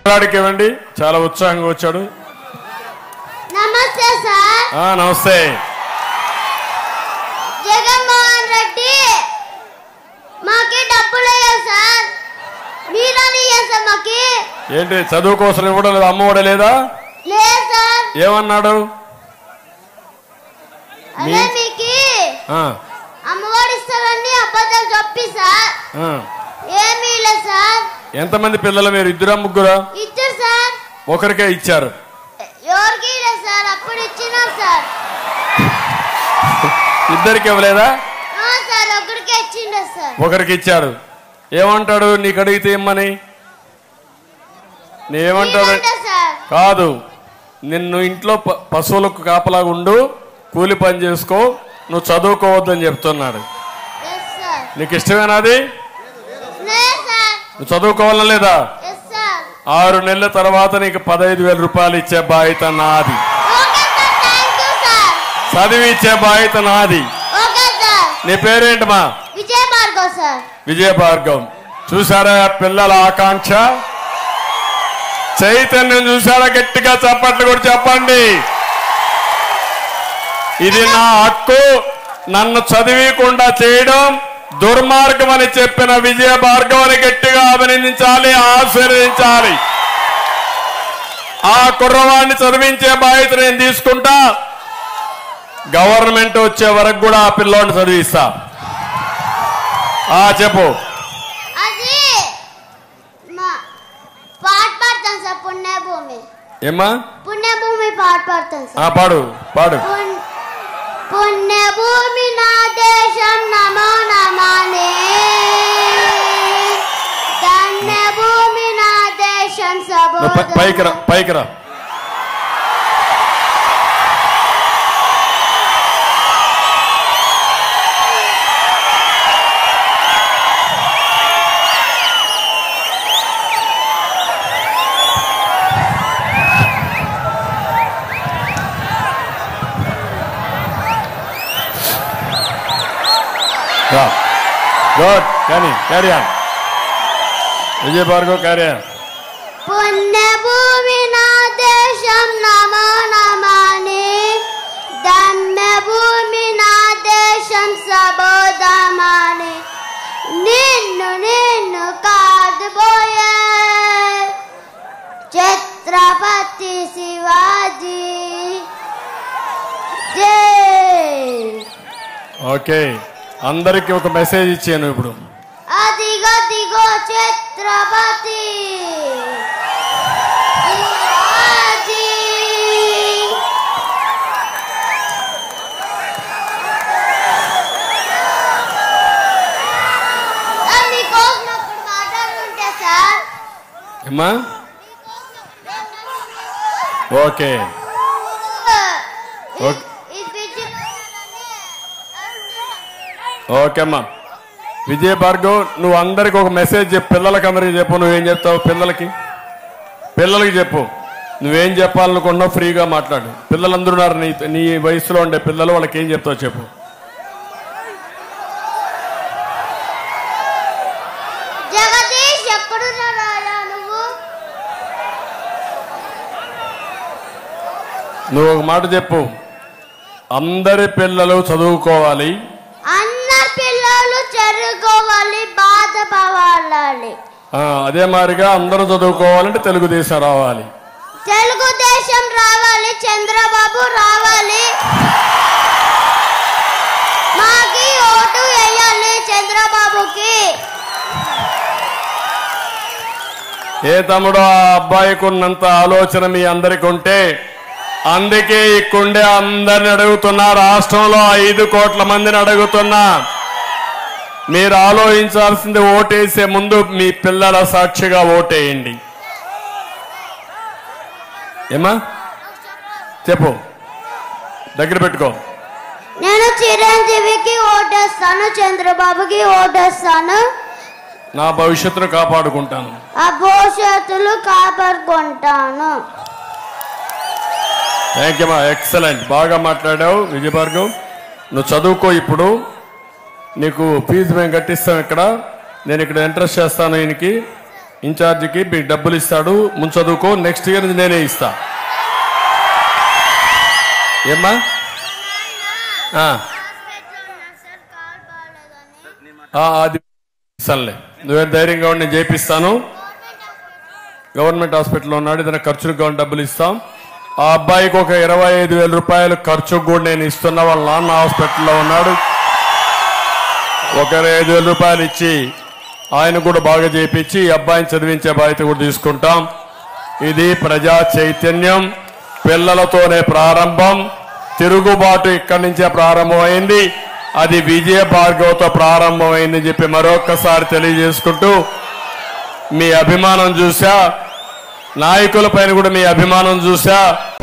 పిల్లాడికి ఇవ్వండి చాలా ఉత్సాహంగా వచ్చాడు నమస్తే సార్ ఆ, నమస్తే జగన్మోహన్ రెడ్డి మాకి డబ్బులు అయ్యా సార్ మీరని సార్ మాకి ఏంటి చదువు కోసం ఇవ్వడం లేదు అమ్మఒడ లేదా లేదు సార్ ఏమన్నాడు అదే మీకు ఆ, అమ్మఒడి ఇస్తారని అబద్ధాలు చెప్పి సార్ ఆ. ఏమీ లేదు సార్ ఎంతమంది పిల్లలు మీరు ఇద్దరా ముగ్గురా ఇచ్చారు సార్ ఒకరికే ఇచ్చారు ఎవరికి లేదు సార్ అప్పుడు ఇచ్చినాం సార్ ఇద్దరికి ఇవ్వలేదా ఆ, సార్ ఒకరికే ఇచ్చిండే సార్ ఒకరికి ఇచ్చారు ఏమంటాడు నీకు అడిగితే ఇమ్మని నేనేమంటాడు మీరంటే సార్ కాదు నిన్ను ఇంట్లో ప- పశువులకు కాపలాగా ఉండు కూలి పని చేసుకో నువ్వు చదువుకోవద్దని చెప్తున్నాడు ఎస్ సార్ నీకు ఇష్టమేనా అది లేదు సార్ నువ్వు చదువుకోవాలా లేదా ఎస్ సార్ ఆరు నెలల తర్వాత నీకు పదహైదు వేల రూపాయలు ఇచ్చే బాధ్యత నాది okay sir thank you sir చదివి ఇచ్చే బాధ్యత నాది ఓకే సార్ నీ పేరేంటమ్మా విజయ్ భార్గవ్ సార్ విజయ భార్గవ్ చూసారా పిల్లల ఆకాంక్ష చైతన్యం చూసారా గట్టిగా చప్పట్లు కూడా చెప్పండి ఇది నా హక్కు నన్ను చదివకుండా చేయడం దుర్మార్గం అని చెప్పిన విజయ భార్గవని గట్టిగా అభినందించాలి ఆశీర్వదించాలి ఆ కుర్రవాడిని చదివించే బాధ్యత నేను తీసుకుంటా గవర్నమెంట్ వచ్చే వరకు కూడా ఆ పిల్లోడిని చదివిస్తా ఆ చెప్పు అది మా పాట పాడతాను సార్ పుణ్యభూమి ఏమ్మా పుణ్యభూమి పాట పాడతాను ఆ సార్ పాడు పాడు పుణ్- పుణ్యభూమి నా దేశం నమో నమానే ధన్యభూమి నా దేశం నువ్వు పై- పైకి రా సబోధన పైకి రా గుడ్ కానీ carry on Vijay Bhargav carry on పుణ్యభూమి నా దేశం నమో నమాని ధన్యభూమి నా దేశం సబోధమాని నిన్ను నిన్ను కాదుబోయే ఛత్రపతి శివాజీ జై ఓకే అందరికి ఒక మెసేజ్ ఇచ్చాను ఇప్పుడు అదిగో దిగో ఛత్రపతి శివాజీ సార్, మీకోసం ఒకటి మాట్లాడుతుంటే సార్ ఏమ్మా ఓకే ఓకే. ఈ పిచ్చి ఓకే అమ్మా విజయ్ భార్గవ్ నువ్వు అందరికి ఒక మెసేజ్ చెప్పు పిల్లలకి అందరికి చెప్పు నువ్వేం చెప్తావు పిల్లలకి పిల్లలకి చెప్పు నువ్వేం చెప్పాలనుకున్నావు ఫ్రీగా మాట్లాడు పిల్లలందరూ ఉన్నారు నీ నీ వయసులో ఉండే పిల్లలు వాళ్ళకి ఏం చెప్తావు చెప్పు జగదీష్ ఎక్కడున్నారా నువ్వు నువ్వు ఒక మాట చెప్పు అందరి పిల్లలు చదువుకోవాలి అందరు పిల్లలు చెరుకోవాలి బాధపడాలి ఆ, అదే మాదిరిగా అందరూ చదువుకోవాలంటే తెలుగుదేశం రావాలి తెలుగుదేశం రావాలి చంద్రబాబు రావాలి మాకి ఓటు వేయాలి చంద్రబాబుకి ఏ తమ్ముడు ఆ అబ్బాయికి ఉన్నంత ఆలోచన మీ అందరికి ఉంటే అందుకే ఇక్కడే అందరిని అడుగుతున్నా రాష్ట్రంలో ఐదు కోట్ల మందిని అడుగుతున్నా మీరు ఆలోచించాల్సింది ఓటేసే ముందు మీ పిల్లల సాక్షిగా ఓటేయండి ఏమా చెప్పు దగ్గర పెట్టుకో నేను చిరంజీవికి ఓటేస్తాను చంద్రబాబుకి ఓటేస్తాను నా భవిష్యత్తును కాపాడుకుంటాను ఆ భవిష్యత్తులు కాపాడుకుంటాను థ్యాంక్ యూ మా ఎక్సలెంట్ బాగా మాట్లాడావు విజయభార్గవ్ నువ్వు చదువుకో ఇప్పుడు నీకు ఫీజు మేము కట్టిస్తాం ఇక్కడ నేను ఇక్కడ ఇంట్రెస్ట్ చేస్తాను ఈయనకి ఇన్ఛార్జికి మీకు డబ్బులు ఇస్తాడు ముందు చదువుకో నెక్స్ట్ ఇయర్ నుంచి నేనే ఇస్తా ఏమ్మా ఆ, ఆ, అది ఇస్తానులే నువ్వేం ధైర్యంగా ఉండి నేను చేపిస్తాను గవర్నమెంట్ హాస్పిటల్లో ఉన్నాడు ఏదైనా ఖర్చులకు కావాలి డబ్బులు ఇస్తాం ఆ అబ్బాయికి ఒక ఇరవై ఐదు వేల రూపాయలు ఖర్చుకు కూడా నేను ఇస్తున్నా వాళ్ళ నాన్న హాస్పిటల్లో ఉన్నాడు ఒక ఇరవై ఐదు వేల రూపాయలు ఇచ్చి ఆయన కూడా బాగా చేపించి ఈ అబ్బాయిని చదివించే బాధ్యత కూడా తీసుకుంటాం ఇది ప్రజా చైతన్యం పిల్లలతోనే ప్రారంభం తిరుగుబాటు ఇక్కడి నుంచే ప్రారంభమైంది అది విజయ భార్గవతో ప్రారంభమైందని చెప్పి మరొక్కసారి తెలియజేసుకుంటూ మీ అభిమానం చూసా నాయకుల పైన కూడా మీ అభిమానం చూసా